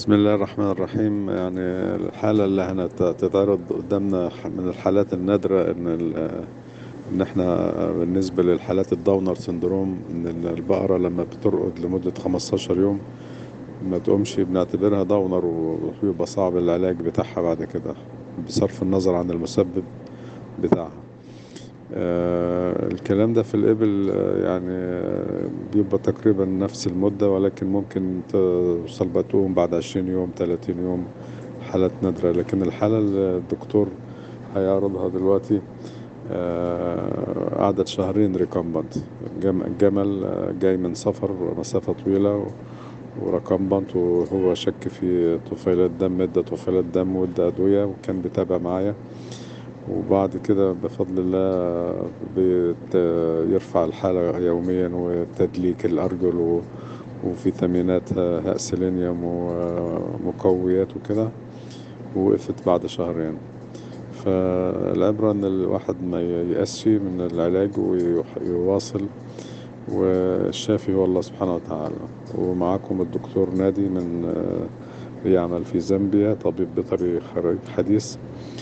بسم الله الرحمن الرحيم يعني الحالة اللي هتتعرض قدامنا من الحالات النادرة ان ال- ان احنا بالنسبة للحالات الداونر سندروم ان البقرة لما بترقد لمدة 15 يوم ما تقومش بنعتبرها داونر ويبقى صعب العلاج بتاعها بعد كده بصرف النظر عن المسبب بتاعها آه، الكلام ده في الإبل آه، يعني آه، بيبقى تقريبا نفس المدة ولكن ممكن توصل بقى تقوم بعد عشرين يوم تلاتين يوم حالات نادرة لكن الحالة اللي الدكتور هيعرضها دلوقتي آه، قعدت شهرين ريكامبنت الجمل آه، جاي من سفر مسافة طويلة وركمبنت وهو شك في طفيلات دم ادى طفيلات دم وادى أدوية وكان بيتابع معايا وبعد كده بفضل الله بيرفع الحالة يوميا وتدليك الأرجل و- وفيتامينات هاء سيلينيوم ومقويات وكده ووقفت بعد شهرين فالعبرة إن الواحد ما ييأسش من العلاج ويواصل والشافي هو الله سبحانه وتعالى ومعاكم الدكتور نادي من يعمل في زامبيا طبيب بيطري خريج حديث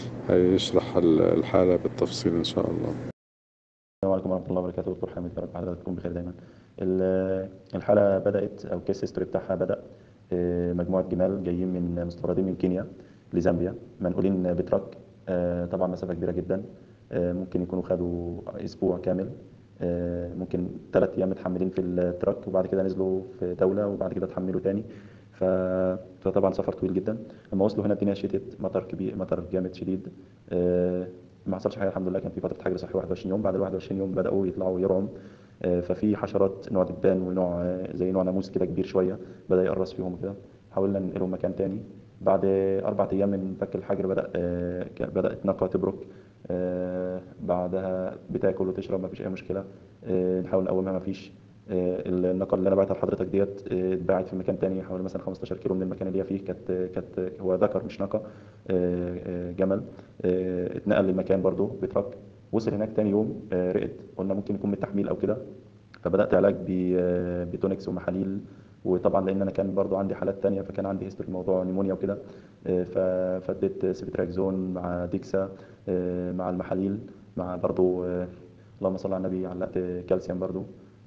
هيشرح الحالة بالتفصيل إن شاء الله السلام عليكم ورحمة الله وبركاته دكتور حامد يا رب حضرتك تكون بخير دايما ال- الحالة بدأت أو الكيس هيستوري بتاعها بدأ آه، مجموعة جمال جايين من مستوردين من كينيا لزامبيا منقولين بتراك آه، طبعا مسافة كبيرة جدا آه، ممكن يكونوا خدوا أسبوع كامل آه، ممكن ثلاث أيام متحملين في التراك وبعد كده نزلوا في دولة وبعد كده اتحملوا تاني ف- فطبعا سفر طويل جدا لما وصلوا هنا الدنيا شتت مطر كبير مطر جامد شديد آه، ما حصلش حاجه الحمد لله كان في فتره حجر صحي 21 يوم بعد ال 21 يوم بداوا يطلعوا يرعوا آه، ففي حشرات نوع دبان ونوع آه، زي نوع ناموس كده كبير شويه بدا يقرص فيهم كده حاولنا ننقلهم مكان تاني بعد اربع ايام من فك الحجر بدا آه، كان- بدات نقى تبرك آه، بعدها بتاكل وتشرب ما فيش اي مشكله آه، نحاول نقومها ما فيش آه، النقل اللي انا بعتها لحضرتك ديت آه، اتباعت في مكان تاني حوالي مثلا 15 كيلو من المكان اللي هي فيه كانت كانت هو ذكر مش نقى آه، آه، جمل آه، اتنقل لمكان برضو بتراك وصل هناك تاني يوم آه، رقد قلنا ممكن يكون من التحميل او كده فبدات علاج ب- آه، بتونكس ومحاليل وطبعا لان انا كان برضو عندي حالات تانية فكان عندي هيستوري موضوع نيمونيا وكده آه، ف- فاديت سيبتراكزون مع ديكسا آه، مع المحاليل مع برضو آه، اللهم صل على النبي علقت كالسيوم برضو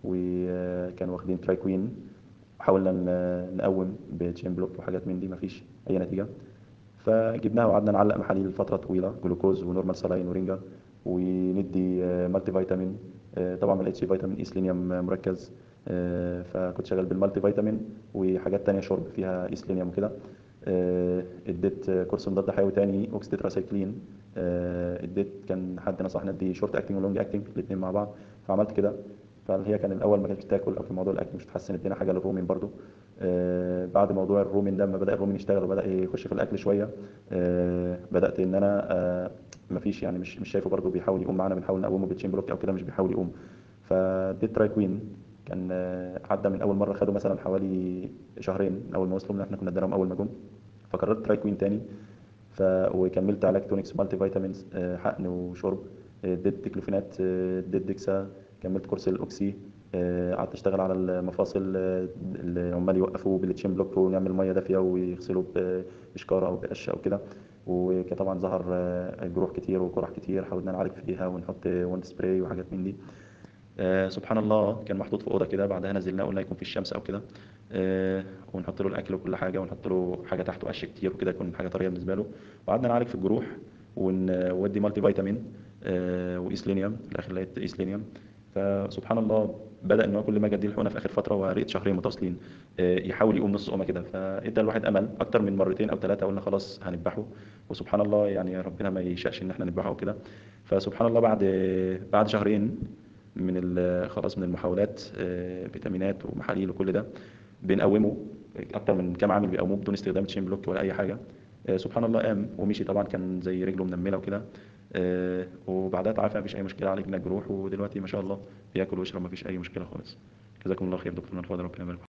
وكانوا واخدين ترايكوين حاولنا ن- نقوم بتشين بلوك وحاجات من دي مفيش اي نتيجه فجبناها وقعدنا نعلق محاليل فتره طويله جلوكوز ونورمال سلاين ورينجر وندي آه، مالتي فيتامين آه، طبعا ما لقيتش فيتامين اي سيلينيوم مركز آه، فكنت شغال بالمالتي فيتامين وحاجات تانية شرب فيها اي سيلينيوم وكده آه، اديت كورس مضاد حيوي تاني اوكس تتراسايكلين آه، اديت كان حد نصحني ادي شورت اكتنج ولونج اكتنج الاثنين مع بعض فعملت كده فهي كان الاول ما كانتش تاكل او في موضوع الاكل مش تحسن ادينا حاجه للرومين برضو آه، بعد موضوع الرومين ده لما بدا الرومين يشتغل وبدا يخش في الاكل شويه آه، بدات ان انا آه، مفيش يعني مش مش شايفه برضو بيحاول يقوم معانا بنحاول نقومه بتشين بلوك او كده مش بيحاول يقوم فاديت ترايكوين كان آه، عدى من اول مره خدوا مثلا حوالي شهرين من اول ما وصلوا من احنا كنا اديناهم اول ما جم فقررت ترايكوين تاني ف... وكملت علاج تونكس مالتي فيتامينز آه، حقن وشرب آه، اديت ديكلوفينات آه، اديت ديكسا كملت كورس الاوكسي آه، قعدت اشتغل على المفاصل آه، العمال يوقفوا بالتشين بلوك ونعمل ميه دافيه ويغسلوا ب- بشكاره او بقشه او كده وطبعا ظهر آه، جروح كتير وقرح كتير حاولنا نعالج فيها ونحط وند سبراي وحاجات من دي آه، سبحان الله كان محطوط في اوضه كده بعدها نزلناه قلنا يكون في الشمس او كده آه، ونحط له الاكل وكل حاجه ونحط له حاجه تحته قش كتير وكده يكون حاجه طريه بالنسبه له وقعدنا نعالج في الجروح ونودي مالتي فيتامين آه، وايسلينيوم في الاخر لقيت ايسلينيوم فسبحان الله بدا ان هو كل ما اجي اديه الحقنه في اخر فتره ورقت شهرين متواصلين آه، يحاول يقوم نص قومه كده فادى الواحد امل اكتر من مرتين او ثلاثه قلنا خلاص هنذبحه وسبحان الله يعني ربنا ما يشاءش ان احنا نذبحه وكده فسبحان الله بعد بعد شهرين من ال- خلاص من المحاولات آه، فيتامينات ومحاليل وكل ده بنقومه اكتر من كام عامل بيقوموه بدون استخدام تشين بلوك ولا اي حاجه آه، سبحان الله قام ومشي طبعا كان زي رجله منمله وكده آه، وبعدها تعافى مفيش اي مشكله عالجنا الجروح ودلوقتي ما شاء الله بياكل ويشرب مفيش اي مشكله خالص جزاكم الله خير دكتور من الفاضل ربنا يبارك